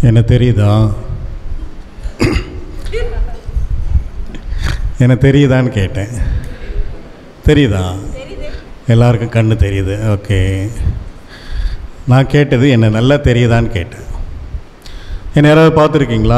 என்ன தெரியுதா என்ன தெரியுதான்னு கேட்டேன் தெரியுதா எல்லாருக்கும் கண்ணு தெரியுது ஓகே நான் கேட்டது என்ன நல்லா தெரியுதான்னு கேட்டேன் என்ன யாராவது பார்த்துருக்கீங்களா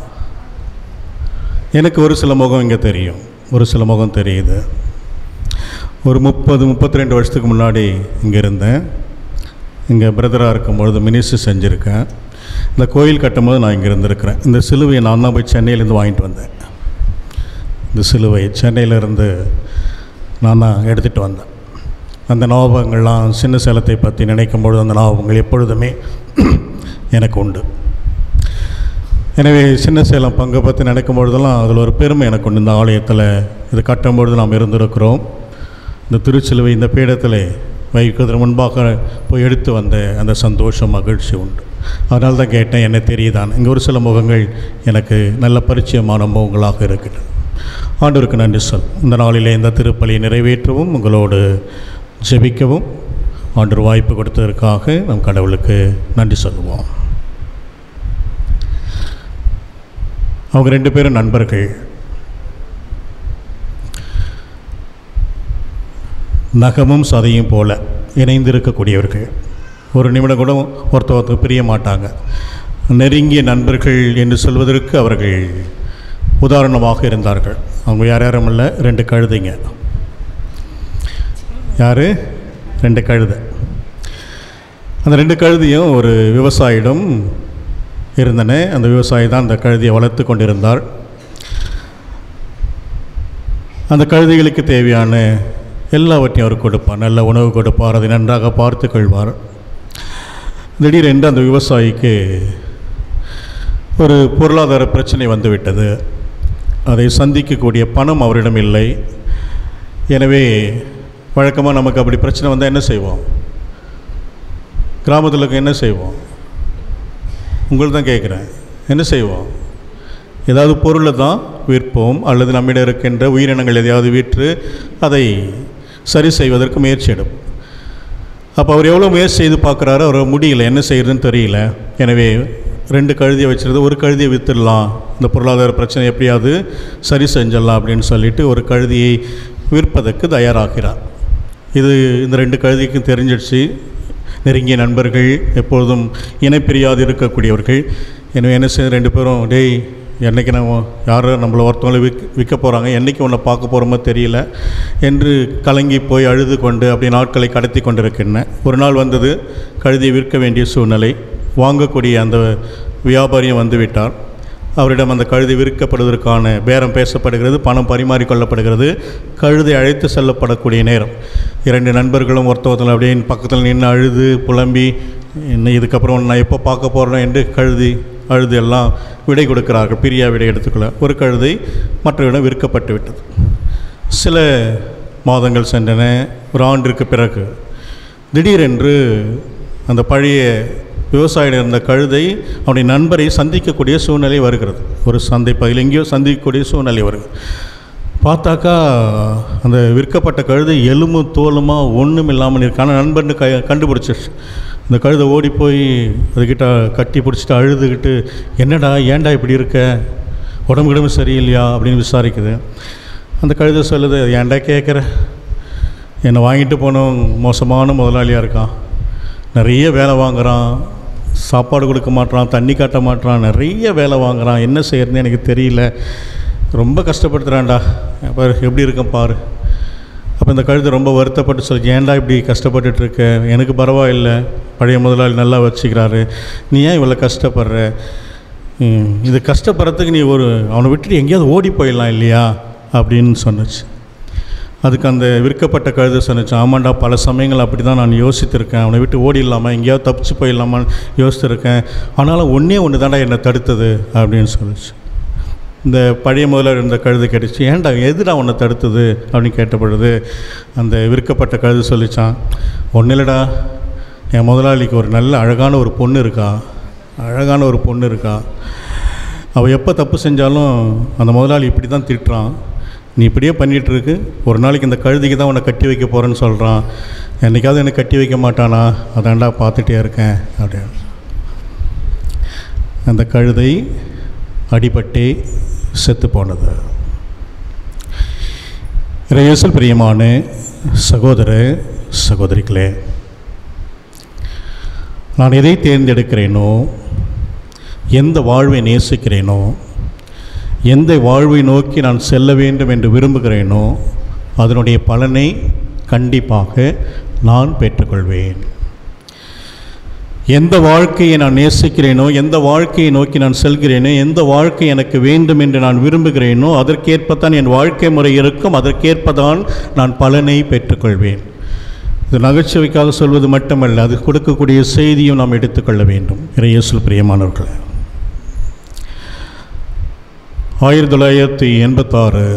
எனக்கு ஒரு சில முகம் இங்கே தெரியும் ஒரு சில முகம் தெரியுது ஒரு முப்பது முப்பத்தி ரெண்டு வருஷத்துக்கு முன்னாடி இங்கே இருந்தேன் இங்கே பிரதராக இருக்கும்பொழுது மினிஸ்டர் செஞ்சுருக்கேன் இந்த கோயில் கட்டும்போது நான் இங்கே இருந்திருக்கிறேன் இந்த சிலுவையை நான் தான் போய் சென்னையிலேருந்து வாங்கிட்டு வந்தேன் இந்த சிலுவை சென்னையிலேருந்து நான் தான் எடுத்துகிட்டு வந்தேன் அந்த ஞாபகங்கள்லாம் சின்ன சேலத்தை பற்றி நினைக்கும் பொழுது அந்த ஞாபகங்கள் எப்பொழுதுமே எனக்கு உண்டு எனவே சின்ன சேலம் பங்கை பற்றி நினைக்கும் பொழுதெல்லாம் அதில் ஒரு பெருமை எனக்கு உண்டு இந்த ஆலயத்தில் இது கட்டும் பொழுது நாம் இருந்திருக்கிறோம் இந்த திருச்சிலுவை இந்த பீடத்தில் வைக்கிறதுக்கு முன்பாக போய் எடுத்து வந்த அந்த சந்தோஷம் மகிழ்ச்சி உண்டு அதனால தான் கேட்டேன் என்ன தெரியுதான் இங்கே ஒரு சில முகங்கள் எனக்கு நல்ல பரிச்சயமான முகங்களாக இருக்கின்றன ஆண்டவருக்கு நன்றி சொல் இந்த நாளிலே இந்த திருப்பலியை நிறைவேற்றவும் உங்களோடு ஜெபிக்கவும் ஆண்டவர் வாய்ப்பு கொடுத்ததற்காக நம் கடவுளுக்கு நன்றி சொல்லுவோம் அவங்க ரெண்டு பேரும் நண்பர்கள் நகமும் சதையும் போல இணைந்திருக்கக்கூடியவர்கள் ஒரு நிமிடம் கூட ஒருத்தர் ஒருத்தர் பிரிய மாட்டாங்க நெருங்கிய நண்பர்கள் என்று சொல்வதற்கு அவர்கள் உதாரணமாக இருந்தார்கள் அவங்க யார் யாரும் இல்லை ரெண்டு கழுதைங்க யார் ரெண்டு கழுதை அந்த ரெண்டு கழுதையும் ஒரு விவசாயிடம் இருந்தன அந்த விவசாயி தான் அந்த கழுதியை வளர்த்து கொண்டிருந்தார் அந்த கழுதைகளுக்கு தேவையான எல்லாவற்றையும் அவர் கொடுப்பார் நல்ல உணவு கொடுப்பார் அதை நன்றாக பார்த்து கொள்வார் திடீரென்று அந்த விவசாயிக்கு ஒரு பொருளாதார பிரச்சனை வந்துவிட்டது அதை சந்திக்கக்கூடிய பணம் அவரிடம் இல்லை எனவே வழக்கமாக நமக்கு அப்படி பிரச்சனை வந்தால் என்ன செய்வோம் கிராமத்தில் இருக்க என்ன செய்வோம் உங்களை தான் கேட்குறேன் என்ன செய்வோம் ஏதாவது பொருளை தான் விற்போம் அல்லது நம்மிடம் இருக்கின்ற உயிரினங்கள் எதையாவது விற்று அதை சரி செய்வதற்கு முயற்சி எடுப்போம் அப்போ அவர் எவ்வளோ முயற்சி செய்து பார்க்குறாரு அவர் முடியல என்ன செய்யறதுன்னு தெரியல எனவே ரெண்டு கழுதியை வச்சுருந்து ஒரு கழுதியை விற்றுடலாம் இந்த பொருளாதார பிரச்சனை எப்படியாவது சரி செஞ்சிடலாம் அப்படின்னு சொல்லிட்டு ஒரு கழுதியை விற்பதற்கு தயாராகிறார் இது இந்த ரெண்டு கழுதிக்கும் தெரிஞ்சிடுச்சு நெருங்கிய நண்பர்கள் எப்பொழுதும் இணைப்பிரியாது இருக்கக்கூடியவர்கள் எனவே என்ன செய்ய ரெண்டு பேரும் டேய் என்னைக்கு நம்ம யாரும் நம்மளை ஒருத்தவங்களை விக் விற்க போகிறாங்க என்றைக்கு உன்னை பார்க்க போகிறோமோ தெரியல என்று கலங்கி போய் அழுது கொண்டு அப்படி நாட்களை கடத்தி கொண்டிருக்கின்றன ஒரு நாள் வந்தது கழுதியை விற்க வேண்டிய சூழ்நிலை வாங்கக்கூடிய அந்த வியாபாரியும் வந்து விட்டார் அவரிடம் அந்த கழுதை விற்கப்படுவதற்கான பேரம் பேசப்படுகிறது பணம் பரிமாறிக்கொள்ளப்படுகிறது கழுதை அழைத்து செல்லப்படக்கூடிய நேரம் இரண்டு நண்பர்களும் ஒருத்தவத்தில் அப்படியே பக்கத்தில் நின்று அழுது புலம்பி இன்னும் இதுக்கப்புறம் நான் எப்போ பார்க்க போகிறேன் என்று கழுதி அழுது எல்லாம் விடை கொடுக்கிறார்கள் பிரியா விடை எடுத்துக்கொள்ள ஒரு கழுதை மற்றவரிடம் விற்கப்பட்டு விட்டது சில மாதங்கள் சென்றன ஒரு ஆண்டிற்கு பிறகு திடீரென்று அந்த பழைய விவசாயிடம் இருந்த கழுதை அவனுடைய நண்பரை சந்திக்கக்கூடிய சூழ்நிலை வருகிறது ஒரு சந்தை பகுதியில் எங்கேயோ சந்திக்கக்கூடிய சூழ்நிலை வருகிறது பார்த்தாக்கா அந்த விற்கப்பட்ட கழுதை எலும்பு தோலுமா ஒன்றும் இல்லாமல் இருக்கான நண்பர்னு க கண்டுபிடிச்சிருச்சு இந்த கழுதை ஓடி போய் அதுக்கிட்ட கட்டி பிடிச்சிட்டு அழுதுகிட்டு என்னடா ஏன்டா இப்படி இருக்க உடம்பு கிடம்பு சரியில்லையா அப்படின்னு விசாரிக்குது அந்த கழுதை சொல்லுது ஏன்டா கேட்குற என்னை வாங்கிட்டு போனவன் மோசமான முதலாளியாக இருக்கான் நிறைய வேலை வாங்குகிறான் சாப்பாடு கொடுக்க மாட்றான் தண்ணி காட்ட மாட்றான் நிறைய வேலை வாங்குகிறான் என்ன செய்யறதுன்னு எனக்கு தெரியல ரொம்ப கஷ்டப்படுத்துகிறான்டா பாரு எப்படி இருக்கேன் பாரு அப்போ இந்த கழுதை ரொம்ப வருத்தப்பட்டு சொல்லி ஏன்டா இப்படி கஷ்டப்பட்டுட்டு இருக்க எனக்கு பரவாயில்லை பழைய முதலாளி நல்லா வச்சுக்கிறாரு நீ ஏன் இவ்வளோ கஷ்டப்படுற ம், இது கஷ்டப்படுறதுக்கு நீ ஒரு அவனை விட்டுட்டு எங்கேயாவது ஓடி போயிடலாம் இல்லையா அப்படின்னு சொன்னுச்சு அதுக்கு அந்த விற்கப்பட்ட கழுதை சொன்னிச்சு ஆமாண்டா பல சமயங்கள் அப்படி தான் நான் யோசித்திருக்கேன் அவனை விட்டு ஓடிடலாமா எங்கேயாவது தப்பிச்சு போயிடலாமான்னு யோசித்திருக்கேன் ஆனாலும் ஒன்றே ஒன்று தாண்டா என்னை தடுத்தது அப்படின்னு சொல்லிச்சு இந்த பழைய முதல்ல இருந்த கழுது கேட்டுச்சு ஏன்டா எதுடா உன்னை தடுத்தது அப்படின்னு கேட்ட பொழுது அந்த விற்கப்பட்ட கழுது சொல்லிச்சான் ஒன்றும் இல்லைடா என் முதலாளிக்கு ஒரு நல்ல அழகான ஒரு பொண்ணு இருக்கா அழகான ஒரு பொண்ணு இருக்கா அவள் எப்போ தப்பு செஞ்சாலும் அந்த முதலாளி இப்படி தான் திட்டுறான் நீ இப்படியே பண்ணிகிட்டு இருக்கு ஒரு நாளைக்கு இந்த கழுதிக்கு தான் உன்னை கட்டி வைக்க போகிறேன்னு சொல்கிறான் என்னைக்காவது என்னை கட்டி வைக்க மாட்டானா அதான்டா பார்த்துட்டே இருக்கேன் அப்படின்னு அந்த கழுதை அடிபட்டே செத்து போனது இறையேசல் பிரியமான சகோதர சகோதரிகளே நான் எதை தேர்ந்தெடுக்கிறேனோ எந்த வாழ்வை நேசிக்கிறேனோ எந்த வாழ்வை நோக்கி நான் செல்ல வேண்டும் என்று விரும்புகிறேனோ அதனுடைய பலனை கண்டிப்பாக நான் பெற்றுக்கொள்வேன் எந்த வாழ்க்கையை நான் நேசிக்கிறேனோ எந்த வாழ்க்கையை நோக்கி நான் செல்கிறேனோ எந்த வாழ்க்கை எனக்கு வேண்டும் என்று நான் விரும்புகிறேனோ அதற்கேற்பத்தான் என் வாழ்க்கை முறை இருக்கும் அதற்கேற்பதான் நான் பலனை பெற்றுக்கொள்வேன் இது நகைச்சுவைக்காக சொல்வது மட்டுமல்ல அது கொடுக்கக்கூடிய செய்தியும் நாம் எடுத்துக்கொள்ள வேண்டும் இறையேசுல் பிரியமானவர்களே ஆயிரத்தி தொள்ளாயிரத்தி எண்பத்தாறு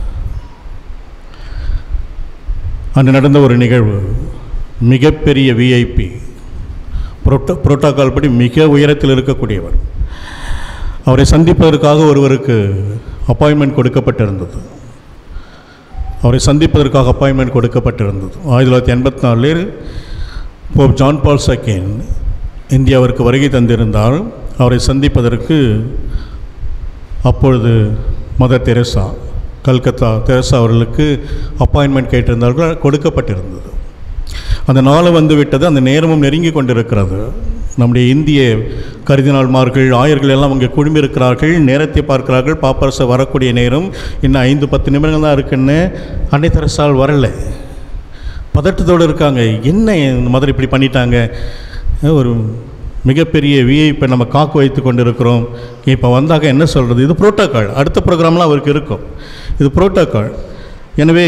அன்று நடந்த ஒரு நிகழ்வு மிகப்பெரிய விஐபி புரோட்டோ புரோட்டோகால் படி மிக உயரத்தில் இருக்கக்கூடியவர் அவரை சந்திப்பதற்காக ஒருவருக்கு அப்பாயின்மெண்ட் கொடுக்கப்பட்டிருந்தது அவரை சந்திப்பதற்காக அப்பாயின்மெண்ட் கொடுக்கப்பட்டிருந்தது ஆயிரத்தி தொள்ளாயிரத்தி எண்பத்தி நாலில் போப் ஜான் பால் செகண்ட் இந்தியாவிற்கு வருகை தந்திருந்தால் அவரை சந்திப்பதற்கு அப்பொழுது மதர் தெரசா கல்கத்தா தெரசா அவர்களுக்கு அப்பாயின்மெண்ட் கேட்டிருந்தார்கள் கொடுக்கப்பட்டிருந்தது அந்த நாளும் வந்து விட்டது அந்த நேரமும் நெருங்கி கொண்டிருக்கிறது நம்முடைய இந்திய கருதினாள்மார்கள் ஆயர்கள் எல்லாம் அங்கே குழுமியிருக்கிறார்கள் நேரத்தை பார்க்கிறார்கள் பாப்பரச வரக்கூடிய நேரம் இன்னும் ஐந்து பத்து நிமிடங்கள் தான் இருக்குன்னு அன்னை தெரசால் வரல பதட்டத்தோடு இருக்காங்க என்ன இந்த மாதிரி இப்படி பண்ணிட்டாங்க ஒரு மிகப்பெரிய விஐப்பை நம்ம காக்கு வைத்து கொண்டு இருக்கிறோம் இப்போ வந்தாக்க என்ன சொல்கிறது இது புரோட்டோக்கால் அடுத்த ப்ரோக்ராம்லாம் அவருக்கு இருக்கும் இது புரோட்டோக்கால் எனவே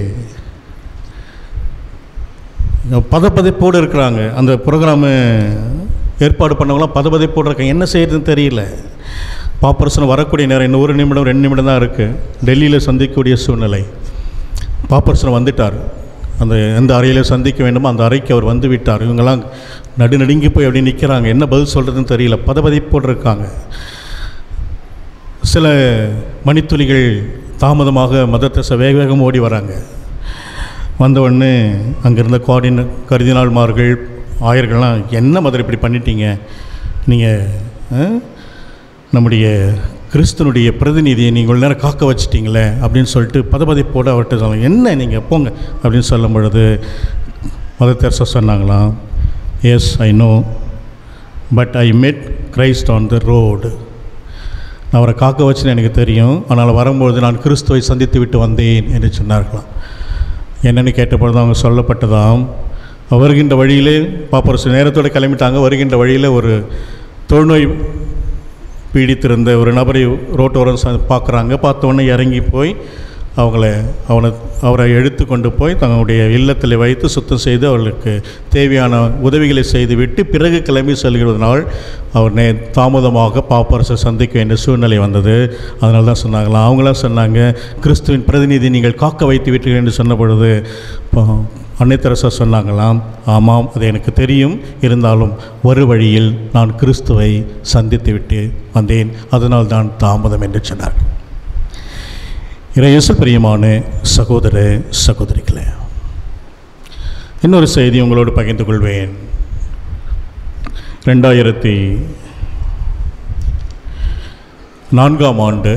பதப்பதைப்போடு இருக்கிறாங்க அந்த ப்ரோக்ராமு ஏற்பாடு பண்ணவங்களாம் பதப்பதைப்போடு இருக்காங்க என்ன செய்யறதுன்னு தெரியல பாப்பரசன் வரக்கூடிய நேரம் இன்னும் ஒரு நிமிடம் ரெண்டு நிமிடம் தான் இருக்குது டெல்லியில் சந்திக்கக்கூடிய சூழ்நிலை பாப்பரசன் வந்துட்டார் அந்த எந்த அறையில் சந்திக்க வேண்டுமோ அந்த அறைக்கு அவர் வந்து விட்டார் இவங்கெல்லாம் நடுநடுங்கி போய் அப்படி நிற்கிறாங்க என்ன பதில் சொல்கிறதுன்னு தெரியல பதபதிப்போடு இருக்காங்க சில மணித்துளிகள் தாமதமாக மதத்தச வேக வேகம் ஓடி வராங்க வந்த உடனே அங்கிருந்த கோஆர்டின கருதினாள்மார்கள் ஆயர்கள்லாம் என்ன மதர் இப்படி பண்ணிட்டீங்க நீங்கள் நம்முடைய கிறிஸ்தனுடைய பிரதிநிதியை நீங்கள் இவ்வளவு நேரம் காக்க வச்சிட்டீங்களே அப்படின்னு சொல்லிட்டு பதபதிப்போடு அவர்கிட்ட சொல்லுங்க என்ன நீங்கள் போங்க அப்படின்னு சொல்லும் பொழுது மத தெரசா சொன்னாங்களாம் yes I know but I met Christ on the road நான் அவரை காக்க வச்சுன்னு எனக்கு தெரியும் ஆனால் வரும்பொழுது நான் கிறிஸ்துவை சந்தித்து விட்டு வந்தேன் என்று சொன்னார்களாம் என்னென்னு கேட்டபொழுது அவங்க சொல்லப்பட்டதாம் வருகின்ற வழியிலே பாப்பரசு நேரத்தோடு கிளம்பிட்டாங்க வருகின்ற வழியில் ஒரு தொழுநோய் பீடித்திருந்த ஒரு நபரை ரோட்டோரம் ச பார்க்குறாங்க பார்த்த உடனே இறங்கி போய் அவங்கள அவனை அவரை எடுத்து கொண்டு போய் தங்களுடைய இல்லத்தில் வைத்து சுத்தம் செய்து அவர்களுக்கு தேவையான உதவிகளை செய்துவிட்டு பிறகு கிளம்பி செல்கிறதுனால் அவர் நே தாமதமாக பாப்பரசை சந்திக்க வேண்டிய சூழ்நிலை வந்தது அதனால தான் சொன்னாங்களாம் அவங்களாம் சொன்னாங்க கிறிஸ்துவின் பிரதிநிதி நீங்கள் காக்க வைத்து விட்டீர்கள் என்று சொன்ன பொழுது அன்னை தெரசா சொன்னாங்களாம் ஆமாம் அது எனக்கு தெரியும் இருந்தாலும் ஒரு வழியில் நான் கிறிஸ்துவை சந்தித்து விட்டு வந்தேன் அதனால் தான் தாமதம் என்று சொன்னார் இறையேசு பிரியமான சகோதர சகோதரிகளே இன்னொரு செய்தி உங்களோடு பகிர்ந்து கொள்வேன் ரெண்டாயிரத்தி நான்காம் ஆண்டு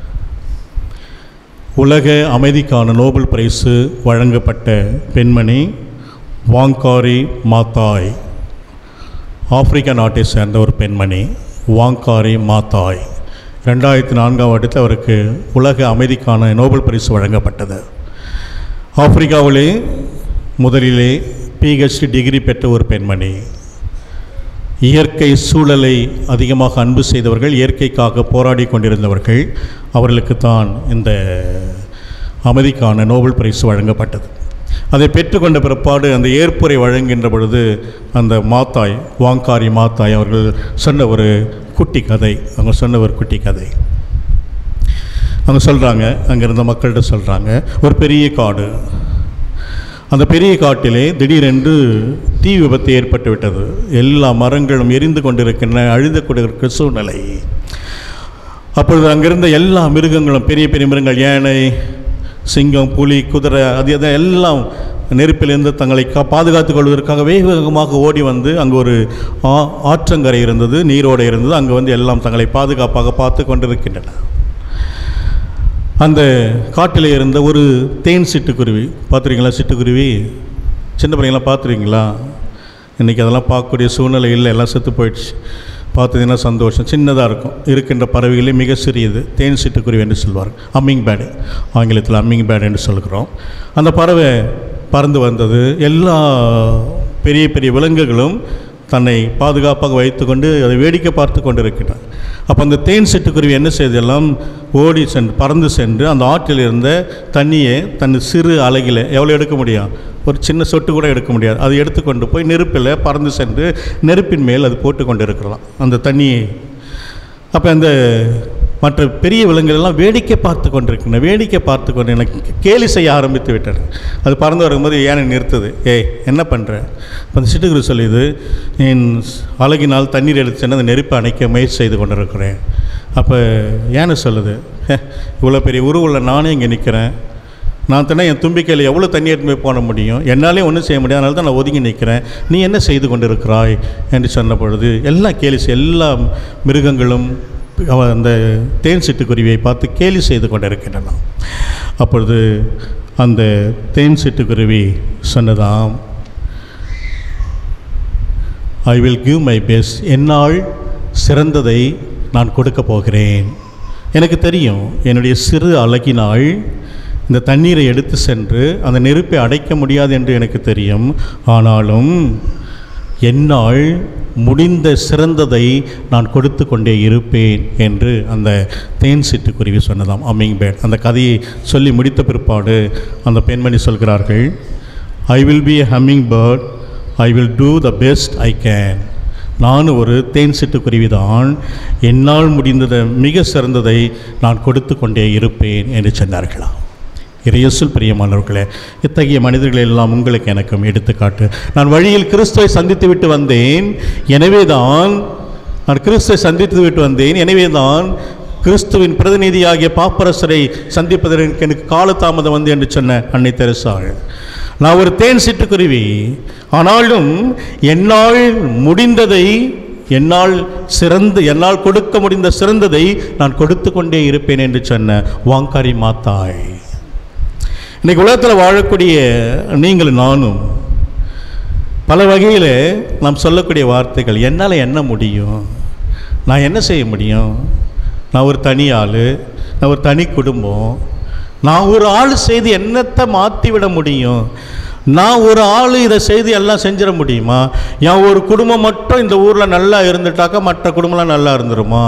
உலக அமைதிக்கான நோபல் பரிசு வழங்கப்பட்ட பெண்மணி வாங்காரி மாத்தாய் ஆப்பிரிக்கா நாட்டை சேர்ந்த ஒரு பெண்மணி வாங்காரி மாத்தாய் ரெண்டாயிரத்தி நான்காம் வருடத்தில் அவருக்கு உலக அமைதிக்கான நோபல் பரிசு வழங்கப்பட்டது ஆப்பிரிக்காவிலே முதலிலே பிஹெச்டி டிகிரி பெற்ற ஒரு பெண்மணி இயற்கை சூழலை அதிகமாக அன்பு செய்தவர்கள் இயற்கைக்காக போராடி கொண்டிருந்தவர்கள் அவர்களுக்கு தான் இந்த அமைதிக்கான நோபல் பரிசு வழங்கப்பட்டது அதை பெற்றுக்கொண்ட பிற்பாடு அந்த ஏற்புரை வழங்குகின்ற பொழுது அந்த மாத்தாய் வாங்காரி மாத்தாய் அவர்கள் சொன்ன ஒரு குட்டி கதை அவங்க சொன்ன ஒரு குட்டி கதை அவங்க சொல்கிறாங்க அங்கே இருந்த மக்கள்கிட்ட சொல்கிறாங்க ஒரு பெரிய காடு அந்த பெரிய காட்டிலே திடீரென்று தீ விபத்து ஏற்பட்டு விட்டது எல்லா மரங்களும் எரிந்து கொண்டிருக்கின்றன அழிந்து கொண்டிருக்கிற சூழ்நிலை அப்பொழுது அங்கிருந்த எல்லா மிருகங்களும் பெரிய பெரிய மிருகங்கள் யானை சிங்கம் புலி குதிரை அது அது எல்லாம் நெருப்பிலிருந்து தங்களை கா பாதுகாத்துக் கொள்வதற்காக வேக வேகமாக ஓடி வந்து அங்கே ஒரு ஆ ஆற்றங்கரை இருந்தது நீரோடை இருந்தது அங்கே வந்து எல்லாம் தங்களை பாதுகாப்பாக பார்த்து கொண்டிருக்கின்றன அந்த காட்டில் இருந்த ஒரு தேன் சிட்டுக்குருவி பார்த்துருக்கீங்களா சிட்டுக்குருவி சின்ன பிள்ளைங்களாம் பார்த்துருக்கீங்களா இன்றைக்கி அதெல்லாம் பார்க்கக்கூடிய சூழ்நிலை இல்லை எல்லாம் செத்து போயிடுச்சு பார்த்ததுன்னா சந்தோஷம் சின்னதாக இருக்கும் இருக்கின்ற பறவைகளே மிக சிறியது தேன் சிட்டுக்குருவி என்று சொல்வார் அம்மிங் பேடு ஆங்கிலத்தில் அம்மிங் பேடு என்று சொல்கிறோம் அந்த பறவை பறந்து வந்தது எல்லா பெரிய பெரிய விலங்குகளும் தன்னை பாதுகாப்பாக வைத்துக்கொண்டு அதை வேடிக்கை பார்த்து கொண்டிருக்கின்றன அப்போ அந்த தேன் சிட்டுக்குருவி என்ன செய்தெல்லாம் ஓடி சென்று பறந்து சென்று அந்த ஆற்றில் இருந்த தண்ணியை தன் சிறு அலகில் எவ்வளோ எடுக்க முடியும் ஒரு சின்ன சொட்டு கூட எடுக்க முடியாது அதை எடுத்துக்கொண்டு போய் நெருப்பில் பறந்து சென்று நெருப்பின் மேல் அது போட்டு கொண்டு இருக்கலாம் அந்த தண்ணியை அப்போ அந்த மற்ற பெரிய விலங்குகள் எல்லாம் வேடிக்கை பார்த்து கொண்டிருக்கின்றன வேடிக்கை பார்த்து கொண்டு எனக்கு கேலி செய்ய ஆரம்பித்து விட்டன அது பறந்து வரும்போது ஏனை நிறுத்துது ஏய் என்ன பண்ணுற இப்போ அந்த சிட்டுக்குரு சொல்லிது என் அழகினால் தண்ணீர் எடுத்துன்னு அந்த நெருப்பை அணைக்க முயற்சி செய்து கொண்டிருக்கிறேன் அப்போ ஏன்னு சொல்லுது "ஹே, இவ்வளோ பெரிய உருவுள்ள நானே இங்கே நிற்கிறேன் நான் தானே என் தும்பிக்கையில் எவ்வளோ தண்ணி எடுத்து போய் போட முடியும் என்னாலே ஒன்றும் செய்ய முடியாது அதனால தான் நான் ஒதுங்கி நிற்கிறேன் நீ என்ன செய்து கொண்டிருக்கிறாய் என்று சொன்ன பொழுது எல்லாம் கேலி செய்- எல்லா மிருகங்களும் அவ அந்த தேன் சிட்டுக்குருவியை பார்த்து கேலி செய்து கொண்டிருக்கின்றன அப்பொழுது அந்த தேன் சிட்டுக்குருவி சொன்னதாம் I will give my best என்னால் சிறந்ததை நான் கொடுக்க போகிறேன் எனக்கு தெரியும் என்னுடைய சிறு அழகினால் இந்த தண்ணீரை எடுத்து சென்று அந்த நெருப்பை அடைக்க முடியாது என்று எனக்கு தெரியும் ஆனாலும் என்னால் முடிந்த சிறந்ததை நான் கொடுத்து கொண்டே இருப்பேன் என்று அந்த தேன் சிட்டுக்குருவி சொன்னதாம் அம்மிங் பேட் அந்த கதையை சொல்லி முடித்த பிற்பாடு அந்த பெண்மணி சொல்கிறார்கள் I will be a humming bird I will do the best I can நான் ஒரு தேன் சிட்டுக்குருவி தான் என்னால் முடிந்ததை மிக சிறந்ததை நான் கொடுத்து கொண்டே இருப்பேன் என்று சொன்னார்களாம் இறையசுல் பிரியமானவர்களே இத்தகைய மனிதர்கள் எல்லாம் உங்களுக்கு எனக்கும் எடுத்துக்காட்டு நான் வழியில் கிறிஸ்துவை சந்தித்து விட்டு வந்தேன் எனவே தான் நான் கிறிஸ்துவை சந்தித்து விட்டு வந்தேன் எனவே தான் கிறிஸ்துவின் பிரதிநிதியாகிய பாப்பரசரை சந்திப்பதற்கு எனக்கு காலதாமதம் வந்து என்று சொன்ன அன்னை தெரசாள் நான் ஒரு தேன் சிட்டுக்குருவி ஆனாலும் என்னால் முடிந்ததை என்னால் சிறந்து என்னால் கொடுக்க முடிந்த சிறந்ததை நான் கொடுத்து கொண்டே இருப்பேன் என்று சொன்ன வாங்காரி மாத்தாய் இன்னைக்கு உலகத்தில் வாழக்கூடிய நீங்களும் நானும் பல வகையில் நாம் சொல்லக்கூடிய வார்த்தைகள் என்னால் என்ன முடியும் நான் என்ன செய்ய முடியும் நான் ஒரு தனி ஆள் நான் ஒரு தனி குடும்பம் நான் ஒரு ஆள் செய்து என்னத்தை மாற்றி விட முடியும் நான் ஒரு ஆள் இதை செய்து எல்லாம் செஞ்சிட முடியுமா என் ஒரு குடும்பம் மட்டும் இந்த ஊரில் நல்லா இருந்துட்டாக்கா மற்ற குடும்பம்லாம் நல்லா இருந்துருமா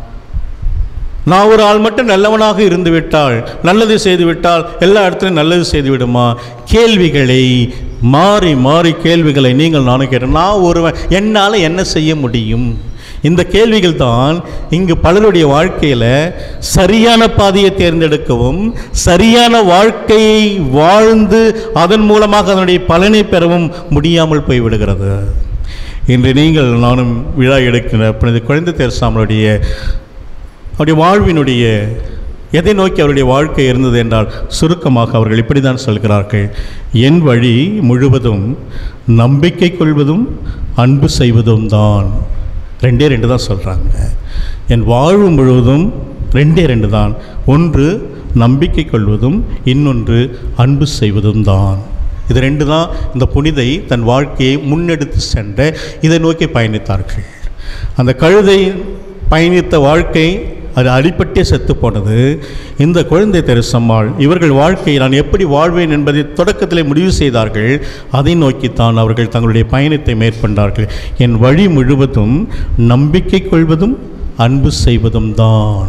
நான் ஒரு ஆள் மட்டும் நல்லவனாக இருந்து விட்டால் நல்லது செய்து விட்டால் எல்லா இடத்துலையும் நல்லது செய்து விடுமா கேள்விகளை மாறி மாறி கேள்விகளை நீங்கள் நானும் கேட்டேன் நான் ஒருவன் என்னால் என்ன செய்ய முடியும் இந்த கேள்விகள் தான் இங்கு பலருடைய வாழ்க்கையில் சரியான பாதையை தேர்ந்தெடுக்கவும் சரியான வாழ்க்கையை வாழ்ந்து அதன் மூலமாக அதனுடைய பலனை பெறவும் முடியாமல் போய்விடுகிறது இன்று நீங்கள் நானும் விழா எடுக்கிற புனித குழந்தை தேர்சாமலுடைய அவருடைய வாழ்வினுடைய எதை நோக்கி அவருடைய வாழ்க்கை இருந்தது என்றால் சுருக்கமாக அவர்கள் இப்படி தான் சொல்கிறார்கள் என் வழி முழுவதும் நம்பிக்கை கொள்வதும் அன்பு செய்வதும் தான் ரெண்டே ரெண்டு தான் சொல்கிறாங்க என் வாழ்வு முழுவதும் ரெண்டே ரெண்டு தான் ஒன்று நம்பிக்கை கொள்வதும் இன்னொன்று அன்பு செய்வதும் தான் இது ரெண்டு தான் இந்த புனிதை தன் வாழ்க்கையை முன்னெடுத்து சென்ற இதை நோக்கி பயணித்தார்கள் அந்த கழுதை பயணித்த வாழ்க்கை அது அடிப்பட்டே செத்து போனது இந்த குழந்தை தெரசம்மாள் இவர்கள் வாழ்க்கையை நான் எப்படி வாழ்வேன் என்பதை தொடக்கத்திலே முடிவு செய்தார்கள் அதை நோக்கித்தான் அவர்கள் தங்களுடைய பயணத்தை மேற்கொண்டார்கள் என் வழி முழுவதும் நம்பிக்கை கொள்வதும் அன்பு செய்வதும் தான்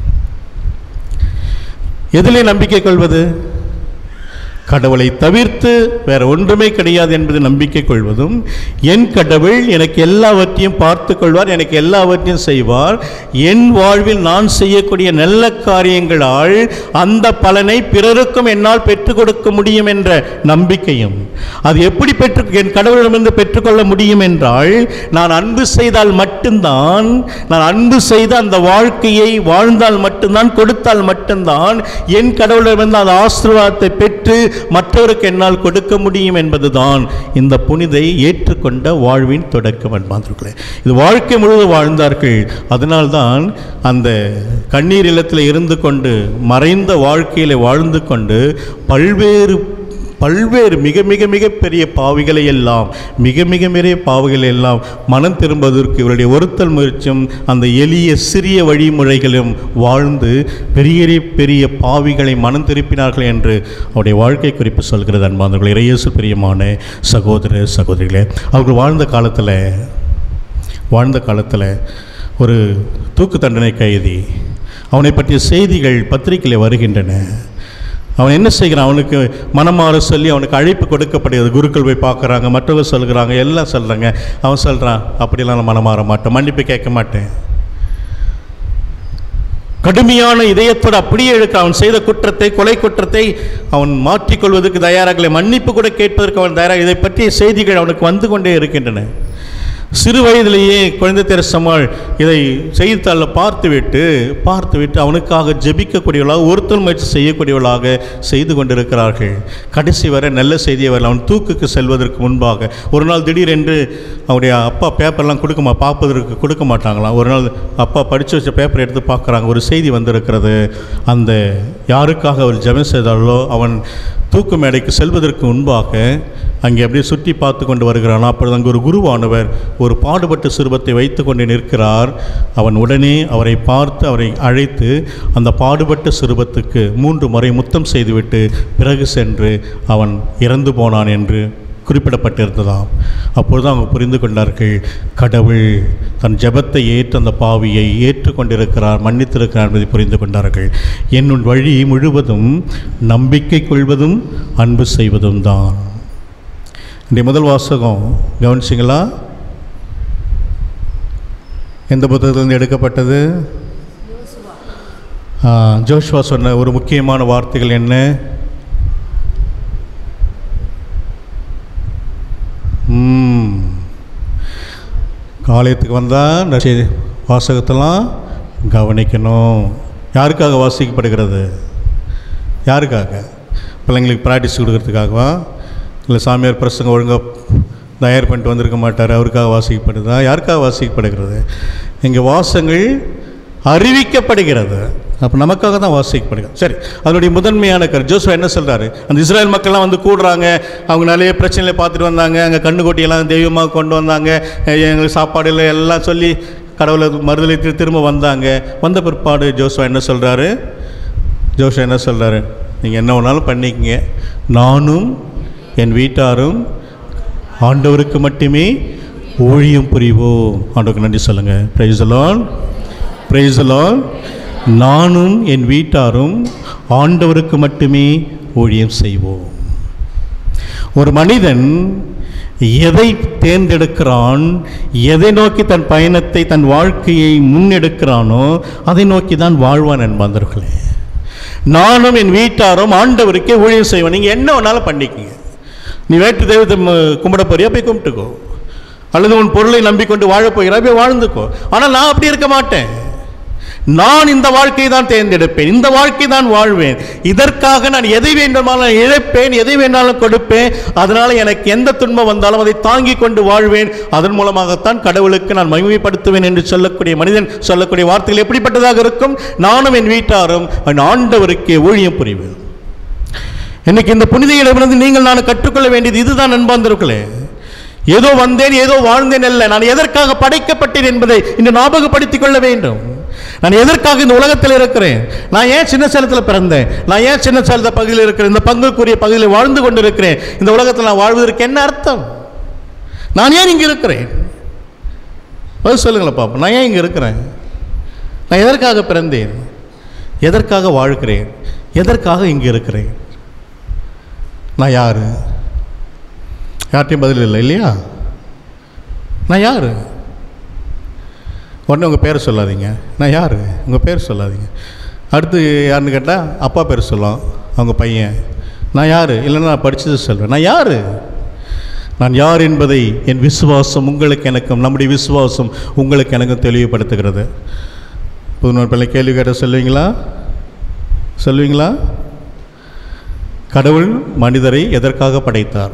எதிலே நம்பிக்கை கொள்வது கடவுளை தவிர்த்து வேற ஒன்றுமே கிடையாது என்பது நம்பிக்கை கொள்வதும் என் கடவுள் எனக்கு எல்லாவற்றையும் பார்த்து கொள்வார் எனக்கு எல்லாவற்றையும் செய்வார் என் வாழ்வில் நான் செய்யக்கூடிய நல்ல காரியங்களால் அந்த பலனை பிறருக்கும் என்னால் பெற்றுக் கொடுக்க முடியும் என்ற நம்பிக்கையும் அது எப்படி பெற்று என் கடவுளிடமிருந்து பெற்றுக்கொள்ள முடியும் என்றால் நான் அன்பு செய்தால் மட்டும்தான் நான் அன்பு செய்து அந்த வாழ்க்கையை வாழ்ந்தால் மட்டும்தான் கொடுத்தால் மட்டும்தான் என் கடவுளிடமிருந்து அந்த ஆசீர்வாதத்தை பெற்று மற்றவருக்கு என்னால் கொடுக்க முடியும் என்பதுதான் இந்த புனிதை ஏற்றுக்கொண்ட வாழ்வின் தொடக்கம் என்பார்களே இது வாழ்க்கை முழுவதும் வாழ்ந்தார்கள் அதனால்தான் அந்த கண்ணீர் இல்லத்தில் இருந்து கொண்டு மறைந்த வாழ்க்கையில வாழ்ந்து கொண்டு பல்வேறு பல்வேறு மிக மிக மிக பெரிய பாவிகளை எல்லாம் மிக மிக பெரிய பாவிகளை எல்லாம் மனம் திரும்புவதற்கு இவருடைய ஒருத்தல் முயற்சியும் அந்த எளிய சிறிய வழிமுறைகளும் வாழ்ந்து பெரிய பெரிய பாவிகளை மனம் திருப்பினார்கள் என்று அவருடைய வாழ்க்கை குறிப்பு சொல்கிறது அன்பாந்தவர்கள் இறையேசு பிரியமான சகோதர சகோதரிகளே அவர்கள் வாழ்ந்த காலத்தில் வாழ்ந்த காலத்தில் ஒரு தூக்கு தண்டனை கைதி அவனை பற்றிய செய்திகள் பத்திரிகையில் வருகின்றன அவன் என்ன செய்கிறான் அவனுக்கு மனமாற சொல்லி அவனுக்கு அழைப்பு கொடுக்கப்படுகிறது குருக்கள் போய் பார்க்குறாங்க மற்றவங்க சொல்கிறாங்க எல்லாம் சொல்கிறாங்க அவன் சொல்கிறான் அப்படிலாம் நான் மனமாற மாட்டேன் மன்னிப்பு கேட்க மாட்டேன் கடுமையான இதயத்தோடு அப்படியே இழுக்க அவன் செய்த குற்றத்தை கொலை குற்றத்தை அவன் மாற்றிக்கொள்வதற்கு தயாராகலை மன்னிப்பு கூட கேட்பதற்கு அவன் தயாராக இதை பற்றிய செய்திகள் அவனுக்கு வந்து கொண்டே இருக்கின்றன சிறு வயதிலேயே குழந்தை தெரசம்மாள் இதை செய்தித்தாளில் பார்த்துவிட்டு பார்த்துவிட்டு அவனுக்காக ஜெபிக்கக்கூடியவளாக ஒருத்தர் முயற்சி செய்யக்கூடியவளாக செய்து கொண்டிருக்கிறார்கள் கடைசி வரை நல்ல செய்தியை வரல அவன் தூக்குக்கு செல்வதற்கு முன்பாக ஒரு நாள் திடீரென்று அவனுடைய அப்பா பேப்பர்லாம் கொடுக்க மா பார்ப்பதற்கு கொடுக்க மாட்டாங்களாம் ஒரு நாள் அப்பா படித்து வச்ச பேப்பரை எடுத்து பார்க்குறாங்க ஒரு செய்தி வந்திருக்கிறது அந்த யாருக்காக அவர் ஜெபம் செய்தாலோ அவன் தூக்கு மேடைக்கு செல்வதற்கு முன்பாக அங்கே அப்படியே சுற்றி பார்த்து கொண்டு வருகிறான் அப்பொழுது அங்கே ஒரு குருவானவர் ஒரு பாடுபட்ட சிறுபத்தை வைத்து கொண்டு நிற்கிறார் அவன் உடனே அவரை பார்த்து அவரை அழைத்து அந்த பாடுபட்ட சிறுபத்துக்கு மூன்று முறை முத்தம் செய்துவிட்டு பிறகு சென்று அவன் இறந்து போனான் என்று குறிப்பிடப்பட்டிருந்ததாம் அப்பொழுது அவங்க புரிந்து கொண்டார்கள் கடவுள் தன் ஜெபத்தை ஏற்று அந்த பாவியை ஏற்றுக்கொண்டிருக்கிறார் மன்னித்திருக்கிறார் என்பதை புரிந்து கொண்டார்கள் என்னுள் வழி முழுவதும் நம்பிக்கை கொள்வதும் அன்பு செய்வதும் தான் இன்றைய முதல் வாசகம் கவனிச்சிங்களா எந்த புத்தகத்திலிருந்து எடுக்கப்பட்டது ஆ, ஜோஷ்வா சொன்ன ஒரு முக்கியமான வார்த்தைகள் என்ன ம். ஆலயத்துக்கு வந்தால் செய்தி வாசகத்தெல்லாம் கவனிக்கணும் யாருக்காக வாசிக்கப்படுகிறது யாருக்காக பிள்ளைங்களுக்கு ப்ராக்டிஸ் கொடுக்கறதுக்காகவா இல்லை சாமியார் பிரசங்க ஒழுங்காக தயார் பண்ணிட்டு வந்திருக்க மாட்டார் அவருக்காக வாசிக்கப்படுதா யாருக்காக வாசிக்கப்படுகிறது இங்கே வாசங்கள் அறிவிக்கப்படுகிறது அப்போ நமக்காக தான் வாசிக்கப்படுகிறது சரி அதனுடைய முதன்மையான கரு ஜோசுவா என்ன சொல்கிறாரு அந்த இஸ்ரேல் மக்கள்லாம் வந்து கூடுறாங்க அவங்க நிறைய பிரச்சனைகளை பார்த்துட்டு வந்தாங்க அங்கே கண்ணுக்கொட்டியெல்லாம் தெய்வமாக கொண்டு வந்தாங்க அஹ் எங்களுக்கு சாப்பாடு இல்லை எல்லாம் சொல்லி கடவுளை மறுதளித்து திரும்ப வந்தாங்க வந்த பிற்பாடு ஜோசுவா என்ன சொல்கிறாரு ஜோஷா என்ன சொல்கிறாரு நீங்கள் என்ன வேணாலும் பண்ணிக்கங்க நானும் என் வீட்டாரும் ஆண்டவருக்கு மட்டுமே ஊழியம் புரிவோம் ஆண்டவருக்கு நன்றி சொல்லுங்கள் ப்ரைஸ் அலான் ப்ரைஸ் அலான் நானும் என் வீட்டாரும் ஆண்டவருக்கு மட்டுமே ஊழியம் செய்வோம் ஒரு மனிதன் எதை தேர்ந்தெடுக்கிறான் எதை நோக்கி தன் பயணத்தை தன் வாழ்க்கையை முன்னெடுக்கிறானோ அதை நோக்கி தான் வாழ்வான் என்பாந்தர்களே நானும் என் வீட்டாரும் ஆண்டவருக்கே ஊழியம் செய்வேன் நீங்கள் என்ன வேணாலும் பண்ணிக்கங்க நீ வேற்று தெய்வத்தை ம- கும்பிட போறியா போய் கும்பிட்டுக்கோ அல்லது உன் பொருளை நம்பிக்கொண்டு வாழப் போகிறாய் போய் வாழ்ந்துக்கோ ஆனால் நான் அப்படி இருக்க மாட்டேன் நான் இந்த வாழ்க்கையை தான் தேர்ந்தெடுப்பேன் இந்த வாழ்க்கை தான் வாழ்வேன் இதற்காக நான் எதை வேண்டுமானாலும் இழப்பேன் எதை வேண்டாலும் கொடுப்பேன் அதனால எனக்கு எந்த துன்பம் வந்தாலும் அதை தாங்கிக் கொண்டு வாழ்வேன் அதன் மூலமாகத்தான் கடவுளுக்கு நான் மகிமைப்படுத்துவேன் என்று சொல்லக்கூடிய மனிதன் சொல்லக்கூடிய வார்த்தைகள் எப்படிப்பட்டதாக இருக்கும் நானும் என் வீட்டாரும் என் ஆண்டவருக்கே ஊழியம் புரிவேன் இன்னைக்கு இந்த புனித இடமிருந்து நீங்கள் நான் கற்றுக்கொள்ள வேண்டியது இதுதான் அன்பார்ந்தவர்களே ஏதோ வந்தேன் ஏதோ வாழ்ந்தேன் அல்ல நான் எதற்காக படைக்கப்பட்டேன் என்பதை இன்று ஞாபகப்படுத்திக் கொள்ள வேண்டும் நான் எதற்காக இந்த உலகத்தில் இருக்கிறேன் நான் ஏன் சின்ன சேலத்தில் பிறந்தேன் நான் ஏன் சின்ன சேலத்த பகுதியில் இருக்கிறேன் இந்த பங்குக்குரிய பகுதியில் வாழ்ந்து கொண்டிருக்கிறேன் இந்த உலகத்தில் நான் வாழ்வதற்கு என்ன அர்த்தம் நான் ஏன் இங்கே இருக்கிறேன் பதில் சொல்லுங்களேன் பாப்பா நான் ஏன் இங்கே இருக்கிறேன் நான் எதற்காக பிறந்தேன் எதற்காக வாழ்கிறேன் எதற்காக இங்கே இருக்கிறேன் நான் யார் யார்ட்டையும் பதில் இல்லை இல்லையா நான் யார் உடனே உங்கள் பேரை சொல்லாதீங்க நான் யார் உங்கள் பேர் சொல்லாதீங்க அடுத்து யாருன்னு கேட்டால் அப்பா பேர் சொல்லலாம் அவங்க பையன் நான் யார் இல்லைன்னா நான் படித்தது சொல்வேன் நான் யார் நான் யார் என்பதை என் விசுவாசம் உங்களுக்கு எனக்கும் நம்முடைய விசுவாசம் உங்களுக்கு எனக்கும் தெளிவுபடுத்துகிறது புதுநூறு பிள்ளை கேள்வி கேட்ட சொல்லுவீங்களா சொல்லுவீங்களா கடவுள் மனிதரை எதற்காக படைத்தார்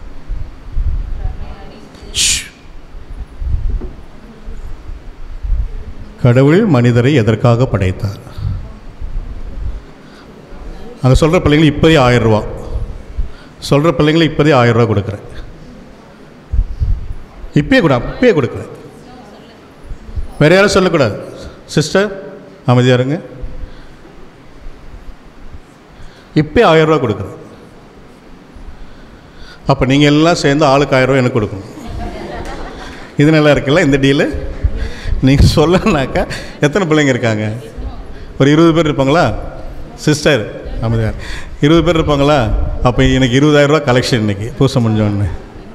ஷ். கடவுள் மனிதரை எதற்காக படைத்தார் அங்கே சொல்கிற பிள்ளைங்களுக்கு இப்போதே ஆயிரம் ரூபா சொல்கிற பிள்ளைங்களுக்கு இப்போதே ஆயிரம் ரூபா கொடுக்குறேன் இப்பயே கூட அப்பயே கொடுக்குறேன் வேற யாரும் சொல்லக்கூடாது சிஸ்டர் அமைதியா இருங்க இப்போ ஆயிரம் ரூபா கொடுக்குறேன் அப்போ நீங்கள் எல்லாம் சேர்ந்து ஆளுக்கு ஆயிரம் ரூபா எனக்கு கொடுக்கணும் இது நல்லா இருக்குல்ல இந்த டீலு நீங்கள் சொல்லனாக்கா எத்தனை பிள்ளைங்க இருக்காங்க ஒரு இருபது பேர் இருப்பாங்களா சிஸ்டர் அமைதியார் இருபது பேர் இருப்பாங்களா அப்போ எனக்கு இருபதாயிரம் ரூபா கலெக்ஷன் இன்னைக்கு பூசை முடிஞ்சோடனே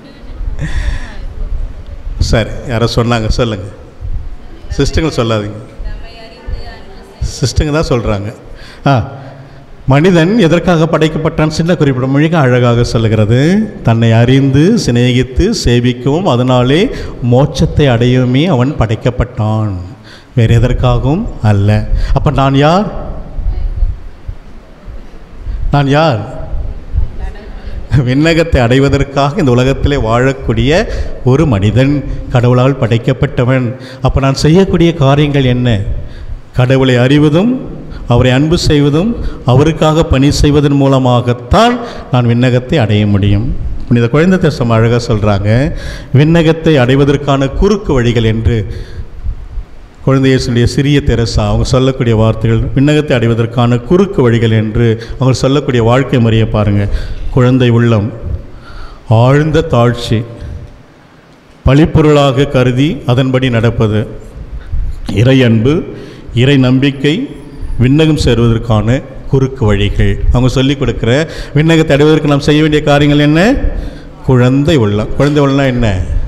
சரி யாரோ சொன்னாங்க சொல்லுங்கள் சிஸ்டருங்க சொல்லாதீங்க சிஸ்டருங்க தான் சொல்கிறாங்க ஆ மனிதன் எதற்காக படைக்கப்பட்டான் சின்ன குறிப்பிட மிக அழகாக சொல்லுகிறது தன்னை அறிந்து சிநேகித்து சேவிக்கவும் அதனாலே மோட்சத்தை அடையவுமே அவன் படைக்கப்பட்டான் வேறு எதற்காகவும் அல்ல அப்போ நான் யார் நான் யார் விண்ணகத்தை அடைவதற்காக இந்த உலகத்திலே வாழக்கூடிய ஒரு மனிதன் கடவுளால் படைக்கப்பட்டவன் அப்போ நான் செய்யக்கூடிய காரியங்கள் என்ன கடவுளை அறிவதும் அவரை அன்பு செய்வதும் அவருக்காக பணி செய்வதன் மூலமாகத்தான் நான் விண்ணகத்தை அடைய முடியும் புனித குழந்தை தேசம் அழகாக சொல்கிறாங்க விண்ணகத்தை அடைவதற்கான குறுக்கு வழிகள் என்று குழந்தை இயேசுடைய சிறிய தெரசா அவங்க சொல்லக்கூடிய வார்த்தைகள் விண்ணகத்தை அடைவதற்கான குறுக்கு வழிகள் என்று அவங்க சொல்லக்கூடிய வாழ்க்கை முறையை பாருங்கள் குழந்தை உள்ளம் ஆழ்ந்த தாழ்ச்சி பழிப்பொருளாக கருதி அதன்படி நடப்பது இறை அன்பு இறை நம்பிக்கை விண்ணகம் சேருவதற்கான குறுக்கு வழிகள் அவங்க சொல்லிக் கொடுக்குற விண்ணகத்தை அடைவதற்கு நாம் செய்ய வேண்டிய காரியங்கள் என்ன குழந்தை உள்ளம் குழந்தை உள்ளம்னா என்ன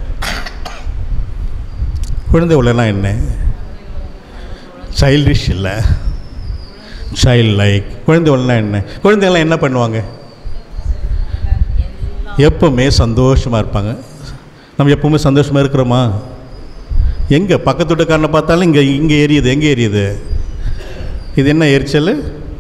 குழந்தை உள்ளம்னா என்ன சைல்டிஷ் இல்லை சைல்ட் லைக் குழந்தை உள்ளம்னா என்ன குழந்தைகள்லாம் என்ன பண்ணுவாங்க எப்பவுமே சந்தோஷமாக இருப்பாங்க நம்ம எப்பவுமே சந்தோஷமாக இருக்கிறோமா எங்கே பக்கத்து வீட்டுக்காரனை பார்த்தாலும் இங்கே இங்கே எரியுது எங்கே எரியுது இது என்ன எரிச்சல்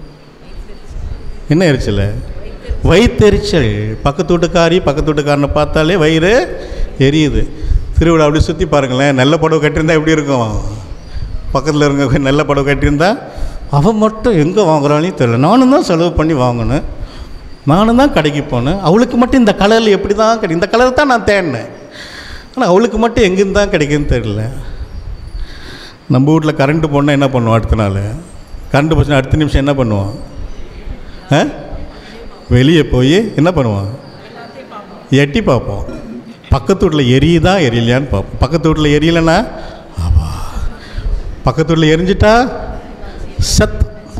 என்ன எரிச்சல் வயிற்றெரிச்சல் பக்கத்து வீட்டுக்காரி பக்கத்து வீட்டுக்காரனை பார்த்தாலே வயிறு எரியுது திருவிழா அப்படி சுற்றி பாருங்களேன் நல்ல புடவை கட்டியிருந்தா எப்படி இருக்கும் பக்கத்தில் இருக்க நல்ல புடவை கட்டியிருந்தா அவன் மட்டும் எங்கே வாங்குறானே தெரியல நானும் தான் செலவு பண்ணி வாங்கினேன் நானும் தான் கடைக்கு போனேன் அவளுக்கு மட்டும் இந்த கலரில் எப்படி தான் கிடை இந்த கலர் தான் நான் தேடினேன் ஆனால் அவளுக்கு மட்டும் எங்கேருந்து தான் கிடைக்குன்னு தெரியல நம்ம வீட்டில் கரண்ட்டு போனால் என்ன பண்ணுவோம் அடுத்த நாள் கரண்ட்டு போச்சுன்னா அடுத்த நிமிஷம் என்ன பண்ணுவோம் ஆ வெளியே போய் என்ன பண்ணுவோம் எட்டி பார்ப்போம் பக்கத்து வீட்டில் எரியுதா எரியலையான்னு பார்ப்போம் பக்கத்து வீட்டில் எரியலைன்னா ஆவா பக்கத்து வீட்டில் எரிஞ்சிட்டா சத்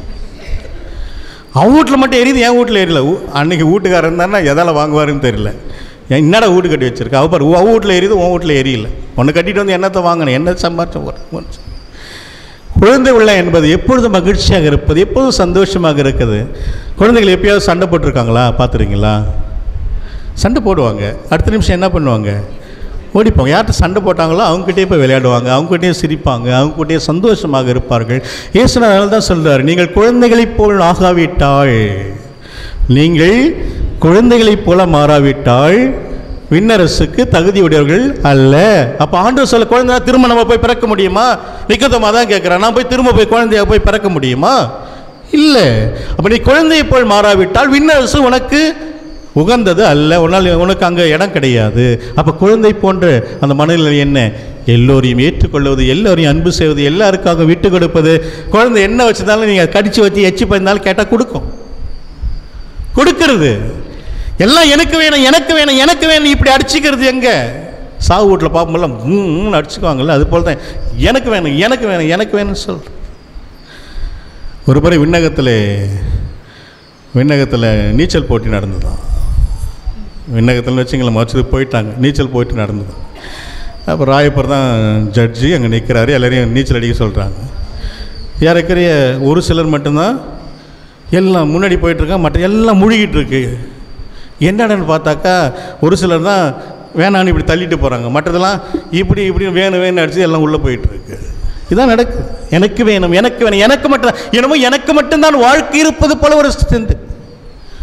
அவன் வீட்டில் மட்டும் எரியுது என் வீட்டில் எரியல ஊ- அன்னைக்கு வீட்டுக்காரன் தானே எதால் வாங்குவாருன்னு தெரியல ஏன் என்னடா வீடு கட்டி வச்சிருக்க அவ பாரு அவன் வீட்டில் எரியுது உன் வீட்டில் எரியல உன்னை கட்டிட்டு வந்து என்னத்தை வாங்கினேன் என்ன சம்பாரிச்ச ஒரு குழந்தை உள்ள என்பது எப்பொழுதும் மகிழ்ச்சியாக இருப்பது எப்பொழுதும் சந்தோஷமாக இருக்குது குழந்தைகள் எப்பயாவது சண்டை போட்டிருக்காங்களா பார்த்துருக்கீங்களா சண்டை போடுவாங்க அடுத்த நிமிஷம் என்ன பண்ணுவாங்க ஓடிப்பாங்க யார்கிட்ட சண்டை போட்டாங்களோ அவங்ககிட்டயே போய் விளையாடுவாங்க அவங்ககிட்டயே சிரிப்பாங்க அவங்ககிட்டயே சந்தோஷமாக இருப்பார்கள் இயேசுனால தான் சொல்றார் நீங்கள் குழந்தைகளைப் போல் ஆகாவிட்டால் நீங்கள் குழந்தைகளைப் போல மாறாவிட்டால் விண்ணரசுக்கு தகுதியுடையவர்கள் அல்ல அப்போ ஆண்டவர் சொல்ல குழந்தை திரும்ப நம்ம போய் பிறக்க முடியுமா நிக்கத்தமாக தான் கேட்குறேன் நான் போய் திரும்ப போய் குழந்தைய போய் பிறக்க முடியுமா இல்லை அப்போ நீ குழந்தையை போல் மாறாவிட்டால் விண்ணரசு உனக்கு உகந்தது அல்ல உன்னால் உனக்கு அங்கே இடம் கிடையாது அப்போ குழந்தை போன்ற அந்த மனநிலை என்ன எல்லோரையும் ஏற்றுக்கொள்வது எல்லோரையும் அன்பு செய்வது எல்லாருக்காக விட்டு கொடுப்பது குழந்தை என்ன வச்சிருந்தாலும் நீங்கள் கடிச்சு வச்சு எச்சி பண்ணிருந்தாலும் கேட்டால் கொடுக்கும் கொடுக்கறது எல்லாம் எனக்கு வேணும் எனக்கு வேணும் எனக்கு வேணும் இப்படி அடிச்சுக்கிறது எங்க சாவு வீட்டில் பார்க்கும்போது ம் அடிச்சுக்குவாங்கல்ல அது போல தான் எனக்கு வேணும் எனக்கு வேணும் எனக்கு வேணும்னு சொல் ஒரு முறை விண்ணகத்தில் விண்ணகத்தில் நீச்சல் போட்டி நடந்ததான் விண்ணகத்தில் வச்சுங்களேன் மறைச்சது போயிட்டாங்க நீச்சல் போயிட்டு நடந்தது அப்போ ராயப்பர் தான் ஜட்ஜி அங்கே நிற்கிறாரு எல்லாரையும் நீச்சல் அடிக்க சொல்கிறாங்க ஏறக்குறைய ஒரு சிலர் மட்டும்தான் எல்லாம் முன்னாடி போயிட்டுருக்காங்க மற்ற எல்லாம் முழுகிட்டு இருக்கு என்னடான்னு பார்த்தாக்கா ஒரு சிலர் தான் வேணான்னு இப்படி தள்ளிட்டு போகிறாங்க மற்றதெல்லாம் இப்படி இப்படி வேணும் வேணும் அடிச்சு எல்லாம் உள்ளே போயிட்டுருக்கு இதான் நடக்குது எனக்கு வேணும் எனக்கு வேணும் எனக்கு மட்டும் என்னமோ எனக்கு மட்டும்தான் வாழ்க்கை இருப்பது போல ஒரு சிந்தை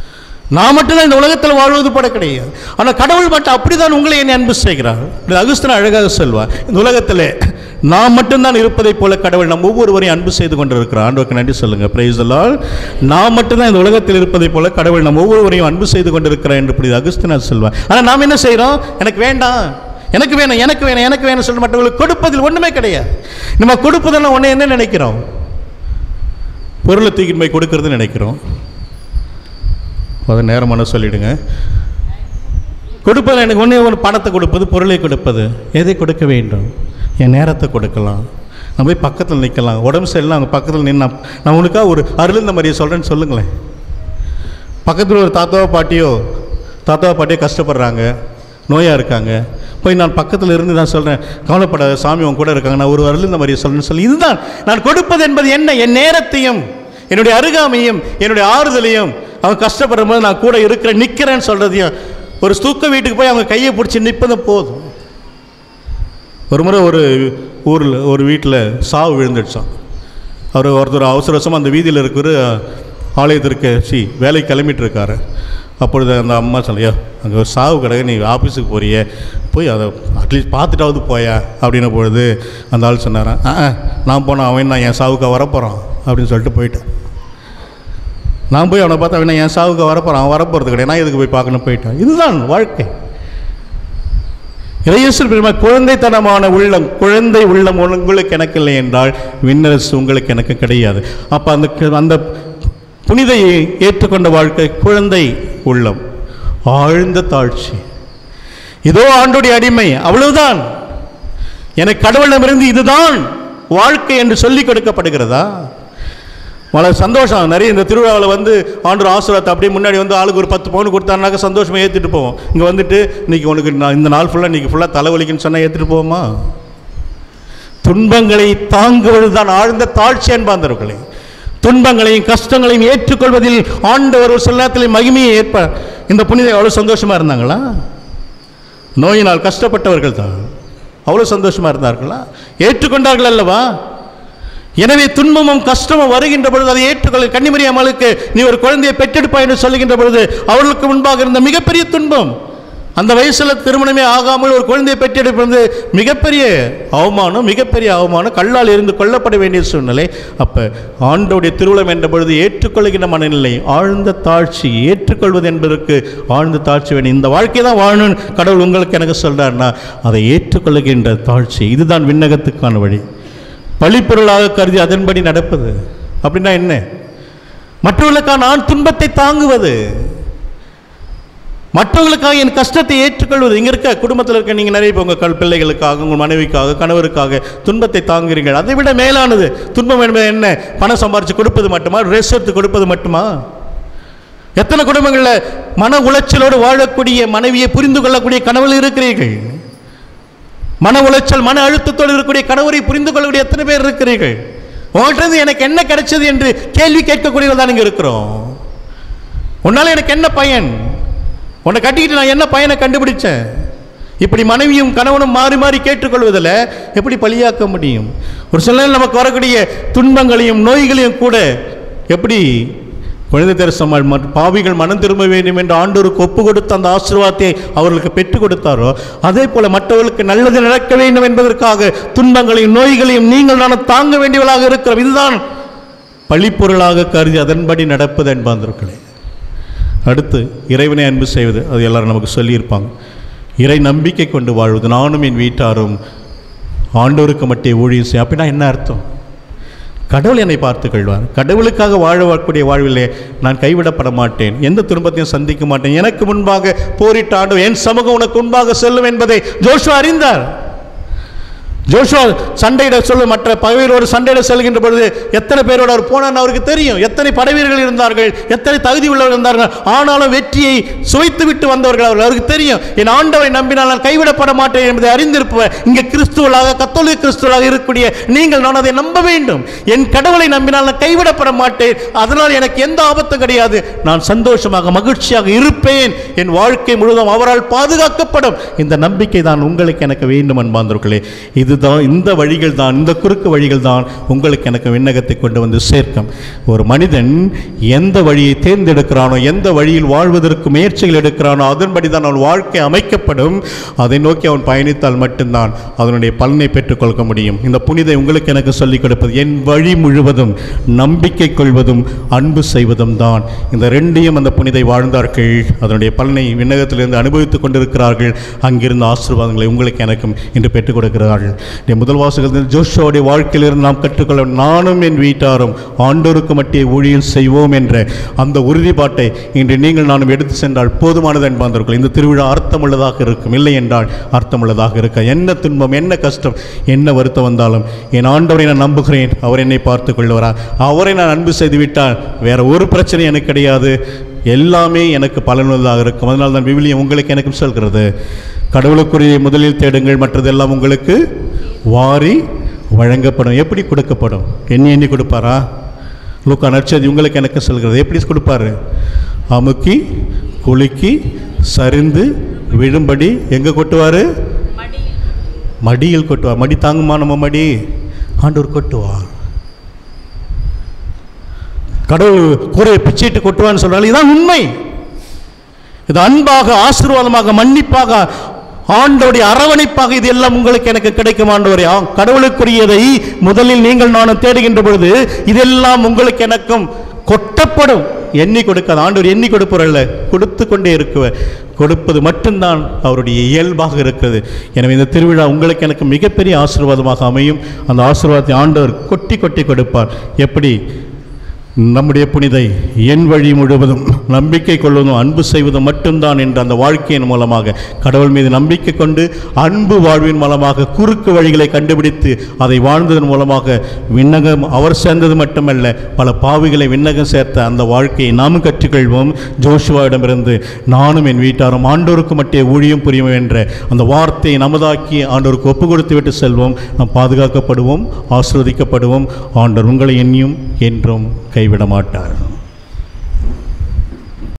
நான் மட்டும்தான் இந்த உலகத்தில் வாழ்வது போல கிடையாது ஆனால் கடவுள் மட்டும் அப்படிதான் உங்களை என்னை அன்பு செய்கிறார் இது அகுஸ்தன் அழகாக சொல்வார் இந்த உலகத்தில் நான் மட்டும்தான் இருப்பதைப் போல கடவுள் நம் ஒவ்வொருவரையும் அன்பு செய்து கொண்டிருக்கிறார் ஆண்டவருக்கு நன்றி சொல்லுங்க பிரைஸ் நான் மட்டும்தான் இந்த உலகத்தில் இருப்பதைப் போல கடவுள் நம் ஒவ்வொருவரையும் அன்பு செய்து கொண்டிருக்கிறார் என்று இப்படி அகுஸ்தனார் சொல்வார் ஆனால் நாம் என்ன செய்கிறோம் எனக்கு வேண்டாம் எனக்கு வேணும் எனக்கு வேணும் எனக்கு வேணும் சொல்ல மற்றவங்களுக்கு கொடுப்பதில் ஒன்றுமே கிடையாது நம்ம கொடுப்பதெல்லாம் ஒன்று என்ன நினைக்கிறோம் பொருளை தூக்கிட்டு போய் கொடுக்கறது நினைக்கிறோம் அதை நேரமான சொல்லிடுங்க கொடுப்பது எனக்கு ஒன்றே ஒரு பணத்தை கொடுப்பது பொருளை கொடுப்பது எதை கொடுக்க வேண்டும் என் நேரத்தை கொடுக்கலாம் நான் போய் பக்கத்தில் நிற்கலாம் உடம்பு சரியில்லாம் அங்கே பக்கத்தில் நின்னா நான் உனக்காக ஒரு அருள் மாதிரியே சொல்கிறேன்னு சொல்லுங்களேன் பக்கத்தில் ஒரு தாத்தாவோ பாட்டியோ தாத்தாவோ பாட்டியோ கஷ்டப்படுறாங்க நோயாக இருக்காங்க போய் நான் பக்கத்தில் இருந்து நான் சொல்கிறேன் கவலைப்படாத சாமி உன் கூட இருக்காங்க நான் ஒரு அருள் இந்த மாதிரி சொல்கிறேன்னு சொல்லி இதுதான் நான் கொடுப்பது என்பது என்ன என் நேரத்தையும் என்னுடைய அருகாமையும் என்னுடைய ஆறுதலையும் அவங்க கஷ்டப்படுற போது நான் கூட இருக்கிறேன் நிற்கிறேன்னு சொல்கிறதையும் ஒரு தூக்க வீட்டுக்கு போய் அவங்க கையை பிடிச்சி நிற்பதும் போதும் ஒரு முறை ஒரு ஊரில் ஒரு வீட்டில் சாவு விழுந்துடுச்சான் அவர் ஒருத்தர் அவசர அவசரமாக அந்த வீதியில் இருக்கிற ஆலயத்திற்கு சி வேலைக்கு கிளம்பிட்டு இருக்காரு அப்பொழுது அந்த அம்மா சொல்லையோ அங்கே ஒரு சாவு கிடக்கு நீ ஆஃபீஸுக்கு போறியே போய் அதை அட்லீஸ்ட் பார்த்துட்டாவது போயா அப்படின்ன பொழுது அந்த ஆள் சொன்னாரான் ஆ ஆ, நான் போனால் அவன் நான் என் சாவுக்கு வரப்போகிறான் அப்படின்னு சொல்லிட்டு போயிட்டேன் நான் போய் அவனை பார்த்தா அவன் என் சாவுக்கு வரப்போகிறான் அவன் வரப்போகிறது கிடையாது நான் எதுக்கு போய் பார்க்கணும் போயிட்டான் இதுதான் வாழ்க்கை இறையேசு பெருமா குழந்தைத்தனமான உள்ளம் குழந்தை உள்ளம் உங்களுக்கு எனக்கு இல்லை என்றால் விண்ணரசு உங்களுக்கு எனக்கு கிடையாது அப்போ அந்த கு- அந்த புனிதையை ஏற்றுக்கொண்ட வாழ்க்கை குழந்தை உள்ளம் ஆழ்ந்த தாழ்ச்சி இதோ ஆண்டுடைய அடிமை அவ்வளவுதான் எனக்கு கடவுளிடமிருந்து இதுதான் வாழ்க்கை என்று சொல்லிக் கொடுக்கப்படுகிறதா மழை சந்தோஷம் நிறைய இந்த திருவிழாவில் வந்து ஆண்டு ஆசீர்வாதத்தை அப்படியே முன்னாடி வந்து ஆளுக்கு ஒரு பத்து பவுன் கொடுத்தாருனாக்க சந்தோஷமாக ஏற்றிட்டு போவோம் இங்கே வந்துட்டு இன்னைக்கு உனக்கு நான் இந்த நாள் ஃபுல்லாக இன்னைக்கு ஃபுல்லாக தலைவலிக்குன்னு சொன்னால் ஏற்றிட்டு போவோமா துன்பங்களை தாங்குவது தான் ஆழ்ந்த தாழ்ச்சி என்பாந்தவர்களே துன்பங்களையும் கஷ்டங்களையும் ஏற்றுக்கொள்வதில் ஆண்டவர் ஒரு சில நேரத்தில் மகிமையை ஏற்ப இந்த புனிதை அவ்வளோ சந்தோஷமா இருந்தாங்களா நோயினால் கஷ்டப்பட்டவர்கள் தான் அவ்வளோ சந்தோஷமா இருந்தார்களா ஏற்றுக்கொண்டார்கள் அல்லவா எனவே துன்பமும் கஷ்டமும் வருகின்ற பொழுது அதை ஏற்றுக்கொள்ள கன்னிமரி அம்மளுக்கு நீ ஒரு குழந்தையை பெற்றெடுப்பாய் என்று சொல்லுகின்ற பொழுது அவர்களுக்கு முன்பாக இருந்த மிகப்பெரிய துன்பம் அந்த வயசுல திருமணமே ஆகாமல் ஒரு குழந்தையை பெற்றெடுப்பது மிகப்பெரிய அவமானம் மிகப்பெரிய அவமானம் கல்லால் இருந்து கொல்லப்பட வேண்டிய சூழ்நிலை அப்ப ஆண்டோடைய திருவிழம் என்ற பொழுது ஏற்றுக்கொள்கின்ற மனநிலை ஆழ்ந்த தாழ்ச்சி ஏற்றுக்கொள்வது என்பதற்கு ஆழ்ந்த தாழ்ச்சி வேணும் இந்த வாழ்க்கை தான் வாழணும் கடவுள் உங்களுக்கு எனக்கு சொல்றாருன்னா அதை ஏற்றுக்கொள்ளுகின்ற தாழ்ச்சி இதுதான் விண்ணகத்துக்கான வழி பழிப்பொருளாக கருதி அதன்படி நடப்பது அப்படின்னா என்ன மற்றவர்களுக்காக நான் துன்பத்தை தாங்குவது மற்றவர்களுக்காக என் கஷ்டத்தை ஏற்றுக்கொள்வது இங்கே இருக்க குடும்பத்தில் இருக்க நீங்கள் நிறைய பேர் உங்கள் கல் பிள்ளைகளுக்காக உங்கள் மனைவிக்காக கணவருக்காக துன்பத்தை தாங்குகிறீர்கள் அதை விட மேலானது துன்பம் என்பது என்ன பணம் சம்பாரித்து கொடுப்பது மட்டுமா ட்ரெஸ் எடுத்து கொடுப்பது மட்டுமா எத்தனை குடும்பங்களில் மன உளைச்சலோடு வாழக்கூடிய மனைவியை புரிந்து கொள்ளக்கூடிய கணவர்கள் இருக்கிறீர்கள் மன உளைச்சல் மன அழுத்தத்தோடு இருக்கக்கூடிய கணவரை புரிந்து கொள்ளக்கூடிய எத்தனை பேர் இருக்கிறீர்கள் உங்கள்கிட்ட எனக்கு என்ன கிடைச்சது என்று கேள்வி கேட்கக்கூடியவர்கள் தான் இங்கே இருக்கிறோம் உன்னால எனக்கு என்ன பயன் உன்னை கட்டிக்கிட்டு நான் என்ன பயனை கண்டுபிடிச்சேன் இப்படி மனைவியும் கணவனும் மாறி மாறி கேட்டுக்கொள்வதில் எப்படி பழியாக்க முடியும் ஒரு சில நேரம் நமக்கு வரக்கூடிய துன்பங்களையும் நோய்களையும் கூட எப்படி குழந்தை தெரசம்மாள் மற்றும் பாவிகள் மனம் திரும்ப வேண்டும் என்று ஆண்டோருக்கு ஒப்பு கொடுத்த அந்த ஆசீர்வாதத்தை அவர்களுக்கு பெற்றுக் கொடுத்தாரோ அதே போல மற்றவர்களுக்கு நல்லது நடக்க வேண்டும் என்பதற்காக துன்பங்களையும் நோய்களையும் நீங்கள் நான் தாங்க வேண்டியவர்களாக இருக்கிறோம் இதுதான் பழிப்பொருளாக கருதி அதன்படி நடப்பது என்பார்களே அடுத்து இறைவனை அன்பு செய்வது அது எல்லாரும் நமக்கு சொல்லியிருப்பாங்க இறை நம்பிக்கை கொண்டு வாழ்வது நானும் என் வீட்டாரும் ஆண்டோருக்கு மட்டும் ஊழியம் செய்ய அப்படின்னா என்ன அர்த்தம் கடவுள் என்னை பார்த்துக் கொள்வார் கடவுளுக்காக வாழ வரக்கூடிய வாழ்விலே நான் கைவிடப்பட மாட்டேன் எந்த துன்பத்தையும் சந்திக்க மாட்டேன் எனக்கு முன்பாக போரிட்ட ஆண்டு என் சமூகம் உனக்கு முன்பாக செல்லும் என்பதை ஜோஷுவா அறிந்தார் ஜோஷுவா சண்டையிட சொல்ல மற்ற பகைவரோடு சண்டையிட செல்கின்ற பொழுது எத்தனை பேரோடு அவர் போனான்னு அவருக்கு தெரியும் எத்தனை படைவீரர்கள் இருந்தார்கள் எத்தனை தகுதி உள்ளவர்கள் இருந்தார்கள் ஆனாலும் வெற்றியை சுவைத்து விட்டு வந்தவர்கள் அவர்கள் அவருக்கு தெரியும் என் ஆண்டவரை நம்பினால் நான் கைவிடப்பட மாட்டேன் என்பதை அறிந்திருப்பவர் இங்கே கிறிஸ்துவலாக கத்தோலிக்க கிறிஸ்துவலாக இருக்கக்கூடிய நீங்கள் நான் அதை நம்ப வேண்டும் என் கடவுளை நம்பினால் நான் கைவிடப்பட மாட்டேன் அதனால் எனக்கு எந்த ஆபத்தும் கிடையாது நான் சந்தோஷமாக மகிழ்ச்சியாக இருப்பேன் என் வாழ்க்கை முழுவதும் அவரால் பாதுகாக்கப்படும் இந்த நம்பிக்கை தான் உங்களுக்கு எனக்கு வேண்டும் அன்பாந்தவர்களே இதுதான் இதுதான் இந்த வழிகள் தான் இந்த குறுக்கு வழிகள் தான் உங்களுக்கு எனக்கு விண்ணகத்தை கொண்டு வந்து சேர்க்கும் ஒரு மனிதன் எந்த வழியை தேர்ந்தெடுக்கிறானோ எந்த வழியில் வாழ்வதற்கு முயற்சிகள் எடுக்கிறானோ அதன்படி தான் அவன் வாழ்க்கை அமைக்கப்படும் அதை நோக்கி அவன் பயணித்தால் மட்டும்தான் அதனுடைய பலனை பெற்றுக்கொள்ள முடியும் இந்த புனிதை உங்களுக்கு எனக்கு சொல்லிக் கொடுப்பது என் வழி முழுவதும் நம்பிக்கை கொள்வதும் அன்பு செய்வதும் தான் இந்த ரெண்டையும் அந்த புனிதை வாழ்ந்தார்கள் அதனுடைய பலனை விண்ணகத்திலிருந்து அனுபவித்துக் கொண்டிருக்கிறார்கள் அங்கிருந்த ஆசீர்வாதங்களை உங்களுக்கு எனக்கும் இன்று பெற்றுக் கொடுக்கிறார்கள் இந்த முதல் வாசகத்தில் ஜோஷோடைய வாழ்க்கையிலிருந்து நாம் கற்றுக்கொள்ள நானும் என் வீட்டாரும் ஆண்டோருக்கு மட்டிய ஊழியம் செய்வோம் என்ற அந்த உறுதிப்பாட்டை இன்று நீங்கள் நானும் எடுத்து சென்றால் போதுமானது என்பார்கள் இந்த திருவிழா அர்த்தமுள்ளதாக இருக்கும் இல்லை என்றால் அர்த்தமுள்ளதாக இருக்க என்ன துன்பம் என்ன கஷ்டம் என்ன வருத்தம் வந்தாலும் என் ஆண்டவரை நான் நம்புகிறேன் அவர் என்னை பார்த்து கொள்வார் அவரை நான் அன்பு செய்து விட்டால் வேற ஒரு பிரச்சனை எனக்கு கிடையாது எல்லாமே எனக்கு பலனுள்ளதாக இருக்கும் அதனால் தான் விவிலியம் உங்களுக்கு எனக்கும் சொல்கிறது கடவுளுக்குரிய முதலில் தேடுங்கள் மற்றதெல்லாம் உங்களுக்கு வாரி வழங்கப்படும் எப்படி கொடுக்கப்படும் எண்ணி எண்ணி கொடுப்பாரா லூக்கா நற்செய்தி உங்களுக்கு எனக்கு சொல்கிறது எப்படி கொடுப்பாரு அமுக்கி குலுக்கி சரிந்து விழும்படி எங்கே கொட்டுவார் மடியில் கொட்டுவார் மடி தாங்குமா நம்ம மடி ஆண்டவர் கொட்டுவார் கடவுள் கூரையை பிச்சைட்டு கொட்டுவான்னு சொல்றாங்க இதுதான் உண்மை இது அன்பாக ஆசீர்வாதமாக மன்னிப்பாக ஆண்டோடைய அரவணைப்பாக இது எல்லாம் உங்களுக்கு எனக்கு கிடைக்கும் ஆண்டவரே ஆ, கடவுளுக்குரியதை முதலில் நீங்கள் நானும் தேடுகின்ற பொழுது இதெல்லாம் உங்களுக்கு எனக்கும் கொட்டப்படும் எண்ணி கொடுக்காது ஆண்டவர் எண்ணி கொடுப்பவரல்ல கொடுத்து கொண்டே இருக்குவர் கொடுப்பது மட்டும்தான் அவருடைய இயல்பாக இருக்கிறது எனவே இந்த திருவிழா உங்களுக்கு எனக்கு மிகப்பெரிய ஆசீர்வாதமாக அமையும் அந்த ஆசீர்வாதத்தை ஆண்டவர் கொட்டி கொட்டி கொடுப்பார் எப்படி நம்முடைய புனிதை என் வழி முழுவதும் நம்பிக்கை கொள்வதும் அன்பு செய்வதும் மட்டும்தான் என்ற அந்த வாழ்க்கையின் மூலமாக கடவுள் மீது நம்பிக்கை கொண்டு அன்பு வாழ்வின் மூலமாக குறுக்கு வழிகளை கண்டுபிடித்து அதை வாழ்ந்ததன் மூலமாக விண்ணகம் அவர் சேர்ந்தது மட்டுமல்ல பல பாவிகளை விண்ணகம் சேர்த்த அந்த வாழ்க்கையை நாமும் கற்றுக்கொள்வோம் ஜோஷுவாவிடமிருந்து நானும் என் வீட்டாரும் ஆண்டோருக்கு மட்டிய ஊழியம் புரியும் என்ற அந்த வார்த்தையை நமதாக்கி ஆண்டோருக்கு ஒப்பு கொடுத்து விட்டு செல்வோம் நாம் பாதுகாக்கப்படுவோம் ஆசிர்வதிக்கப்படுவோம் ஆண்டவர் உங்களை எண்ணியும் என்றும் கைவிட மாட்டார்